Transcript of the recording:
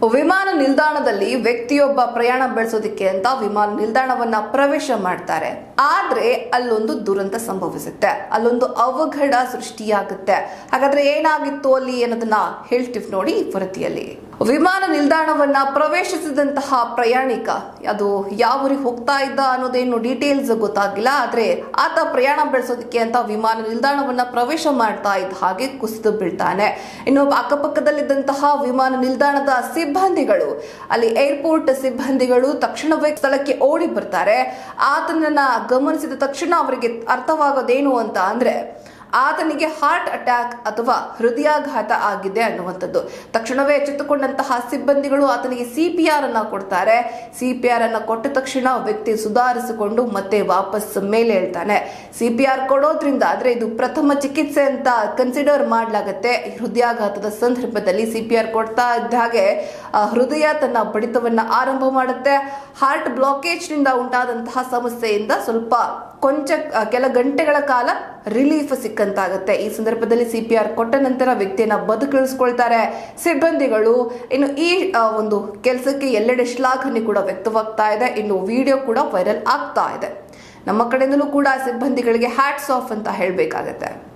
ವಿಮಾನ ನಿಲ್ದಾಣದಲ್ಲಿ ವ್ಯಕ್ತಿಯೊಬ್ಬ ಪ್ರಯಾಣ ಬೆಳೆಸೋದಿಕ್ಕೆ ಅಂತ ವಿಮಾನ ನಿಲ್ದಾಣವನ್ನ ಪ್ರವೇಶ ಮಾಡ್ತಾರೆ ಆದ್ರೆ ಅಲ್ಲೊಂದು ದುರಂತ ಸಂಭವಿಸುತ್ತೆ ಅಲ್ಲೊಂದು ಅವಘಡ ಸೃಷ್ಟಿಯಾಗುತ್ತೆ ಹಾಗಾದ್ರೆ ಏನಾಗಿತ್ತು ಅಲ್ಲಿ ಅನ್ನೋದನ್ನ ಹೇಳ್ತೀವಿ ನೋಡಿ ಈ ವರದಿಯಲ್ಲಿ ವಿಮಾನ ನಿಲ್ದಾಣವನ್ನ ಪ್ರವೇಶಿಸಿದಂತಹ ಪ್ರಯಾಣಿಕ ಅದು ಯಾವ ಊರಿಗೆ ಹೋಗ್ತಾ ಇದ್ದ ಅನ್ನೋದೇನು ಡೀಟೇಲ್ಸ್ ಗೊತ್ತಾಗಿಲ್ಲ ಆದ್ರೆ ಆತ ಪ್ರಯಾಣ ಬೆಳೆಸೋದಕ್ಕೆ ಅಂತ ವಿಮಾನ ನಿಲ್ದಾಣವನ್ನ ಪ್ರವೇಶ ಮಾಡ್ತಾ ಇದ್ದ ಹಾಗೆ ಕುಸಿದು ಬೀಳ್ತಾನೆ ಇನ್ನು ಅಕ್ಕಪಕ್ಕದಲ್ಲಿದ್ದಂತಹ ವಿಮಾನ ನಿಲ್ದಾಣದ ಸಿಬ್ಬಂದಿಗಳು ಅಲ್ಲಿ ಏರ್ಪೋರ್ಟ್ ಸಿಬ್ಬಂದಿಗಳು ತಕ್ಷಣವೇ ಸ್ಥಳಕ್ಕೆ ಓಡಿ ಬರ್ತಾರೆ ಆತನನ್ನ ಗಮನಿಸಿದ ತಕ್ಷಣ ಅವರಿಗೆ ಅರ್ಥವಾಗೋದೇನು ಅಂತ ಅಂದ್ರೆ ಆತನಿಗೆ ಹಾರ್ಟ್ ಅಟ್ಯಾಕ್ ಅಥವಾ ಹೃದಯಾಘಾತ ಆಗಿದೆ ಅನ್ನುವಂಥದ್ದು ತಕ್ಷಣವೇ ಎಚ್ಚೆತ್ತುಕೊಂಡಂತಹ ಸಿಬ್ಬಂದಿಗಳು ಆತನಿಗೆ ಸಿ ಪಿ ಆರ್ ಅನ್ನ ಕೊಡ್ತಾರೆ ಸಿ ಪಿ ಆರ್ ಅನ್ನ ಕೊಟ್ಟ ತಕ್ಷಣ ವ್ಯಕ್ತಿ ಸುಧಾರಿಸಿಕೊಂಡು ಮತ್ತೆ ವಾಪಸ್ ಮೇಲೆ ಹೇಳ್ತಾನೆ ಸಿ ಪಿ ಆರ್ ಕೊಡೋದ್ರಿಂದ ಆದ್ರೆ ಇದು ಪ್ರಥಮ ಚಿಕಿತ್ಸೆ ಅಂತ ಕನ್ಸಿಡರ್ ಮಾಡಲಾಗತ್ತೆ ಹೃದಯಾಘಾತದ ಸಂದರ್ಭದಲ್ಲಿ ಸಿ ಪಿ ಆರ್ ಕೊಡ್ತಾ ಇದ್ದ ಹಾಗೆ ಆ, ಹೃದಯ ತನ್ನ ಬಡಿತವನ್ನ ಆರಂಭ ಮಾಡುತ್ತೆ ಹಾರ್ಟ್ ಬ್ಲಾಕೇಜ್ ನಿಂದ ಉಂಟಾದಂತಹ ಸಮಸ್ಯೆಯಿಂದ ಸ್ವಲ್ಪ ಕೊಂಚ ಆ, ಕೆಲ ಗಂಟೆಗಳ ಕಾಲ ರಿಲೀಫ್ ಸಿಕ್ಕಂತಾಗುತ್ತೆ ಈ ಸಂದರ್ಭದಲ್ಲಿ ಸಿ ಪಿ ಆರ್ ಕೊಟ್ಟ ನಂತರ ವ್ಯಕ್ತಿಯನ್ನ ಬದುಕಿಳಿಸ್ಕೊಳ್ತಾರೆ ಸಿಬ್ಬಂದಿಗಳು ಇನ್ನು ಈ ಆ, ಒಂದು ಕೆಲಸಕ್ಕೆ ಎಲ್ಲೆಡೆ ಶ್ಲಾಘನೆ ಕೂಡ ವ್ಯಕ್ತವಾಗ್ತಾ ಇದೆ ಇನ್ನು ವಿಡಿಯೋ ಕೂಡ ವೈರಲ್ ಆಗ್ತಾ ಇದೆ ನಮ್ಮ ಕಡೆಯಿಂದಲೂ ಕೂಡ ಸಿಬ್ಬಂದಿಗಳಿಗೆ ಹ್ಯಾಟ್ಸ್ ಆಫ್ ಅಂತ ಹೇಳಬೇಕಾಗತ್ತೆ